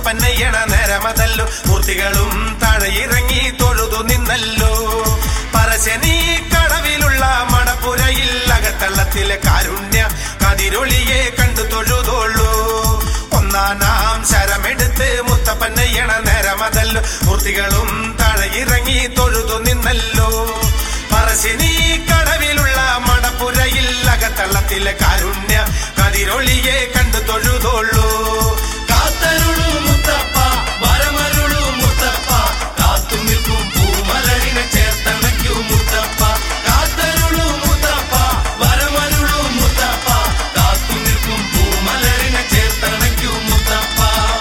മുത്തപ്പന്നയ്യണ നേരമതല്ലോ മൂർത്തികളും താഴെയിറങ്ങി തൊഴുതു നിന്നല്ലോ പറശനി കടവിലുള്ള മടപ്പുരയിൽ അകത്തള്ളത്തിലെ കാരുണ്യ കതിരൊളിയെ കണ്ടു തൊഴുതോളൂ ഒന്നാനാം ശരമെടുത്ത് മുത്തപ്പന്നയ്യണ നേരമതല്ലോ മൂർത്തികളും താഴെയിറങ്ങി തൊഴുതു നിന്നല്ലോ പറശ്ശിനി കടവിലുള്ള മടപ്പുരയിൽ അകത്തള്ളത്തിലെ കാരുണ്യ കതിരൊളിയെ കണ്ടു തൊഴുതോളൂ കാത്തരുളു മുത്തപ്പ വരമരുളു മുത്തപ്പ കാത്തു നിൽക്കും പൂമലരിനെ ചേർത്തണയ്ക്കു മുത്തപ്പ കാത്തരുളു മുത്തപ്പ വരമരുളു മുത്തപ്പ കാത്തു നിൽക്കും പൂമലരിനെ ചേർത്തണയ്ക്കു മുത്തപ്പ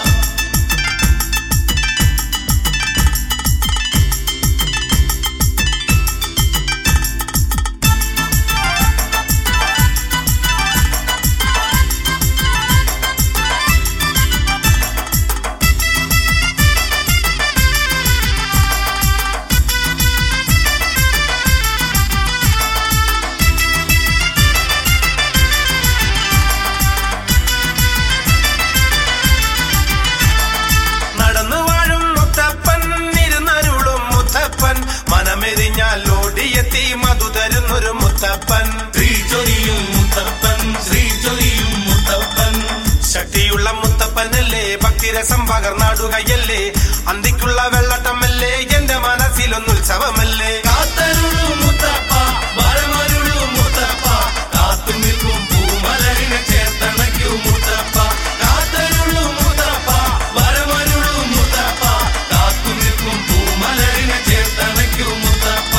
നടന്നു വാഴും മുത്തപ്പൻ ഇരുന്നരുളും മുത്തപ്പൻ മനമെരിഞ്ഞാൽ ഓടിയെത്തി മധു തരുന്നൊരു മുത്തപ്പൻ ശ്രീചൊരിയും മുത്തപ്പൻ ശ്രീചൊരിയും മുത്തപ്പൻ ശക്തിയുള്ള മുത്തപ്പനല്ലേ ഭക്തിരസം പകർന്നാടുകയല്ലേ അന്തിക്കുള്ള വെള്ളട്ടമല്ലേ എന്റെ മനസ്സിലൊന്നുത്സവമല്ലേ കാത്തരുളു മുത്തപ്പ വരമരുളു മുത്തപ്പ കാത്തു നിൽക്കും പൂമലരിനെ ചേർത്തണയ്ക്കു മുത്തപ്പ കാത്തരുളു മുത്തപ്പ വരമരുളു മുത്തപ്പ കാത്തു നിൽക്കും പൂമലരിനെ ചേർത്തണയ്ക്കു മുത്തപ്പ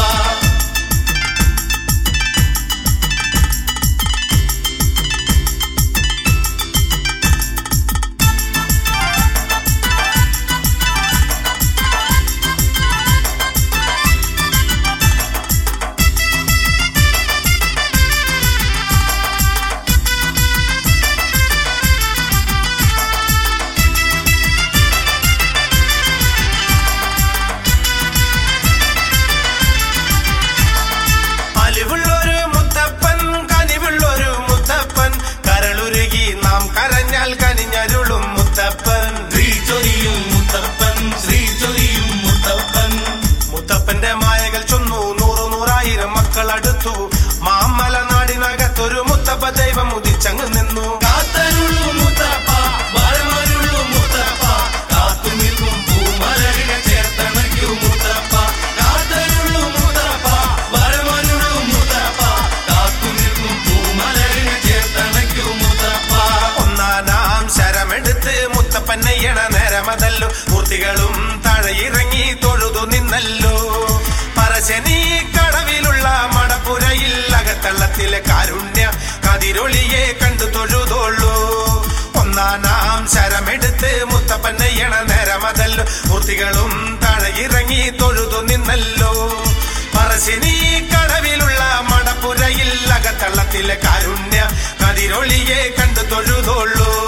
അലിവുള്ളൊരു മുത്തപ്പൻ കനിവുള്ളൊരു മുത്തപ്പൻ കരളുരുകി നാം കരഞ്ഞാൽ കനിഞ്ഞരുളും മുത്തപ്പൻ ശ്രീചൊരിയും മുത്തപ്പൻ ശ്രീചൊരിയും മുത്തപ്പൻ മുത്തപ്പന്റെ മായകൾ ചൊന്നു നൂറു നൂറായിരം മക്കൾ അടുത്തു മാമല നാടിനകത്തൊരു മുത്തപ്പ ദൈവം ഉദിച്ചങ്ങ് നിന്നു കാത്തരുളു മുത്തപ്പ വരമരുളു മുത്തപ്പ കാത്തു നിൽക്കും പൂമലരിനെ ചേർത്തണയ്ക്കു മുത്തപ്പ കാത്തരുളു മുത്തപ്പ വരമരുളു മുത്തപ്പ കാത്തു നിൽക്കും പൂമലരിനെ ചേർത്തണയ്ക്കു മുത്തപ്പ ഒന്നാനാം ശരമെടുത്ത് മുത്തപ്പന്നയ്യണ നേരമതല്ലോ മൂർത്തികളും താഴെയിറങ്ങി തൊഴുതു നിന്നല്ലോ പറശനി കടവിലുള്ള മടപ്പുരയിൽ അകത്തള്ളത്തിലെ കാരുണ്യ കതിരൊളിയെ കണ്ടു തൊഴുതോളൂ ഒന്നാനാം ശരമെടുത്ത് മുത്തപ്പന്നയ്യണ നേരമതല്ലോ മൂർത്തികളും താഴെയിറങ്ങി തൊഴുതു നിന്നല്ലോ പറശ്ശിനി കടവിലുള്ള മടപ്പുരയിൽ അകത്തള്ളത്തിലെ കാരുണ്യ കതിരൊളിയെ കണ്ടു തൊഴുതോളൂ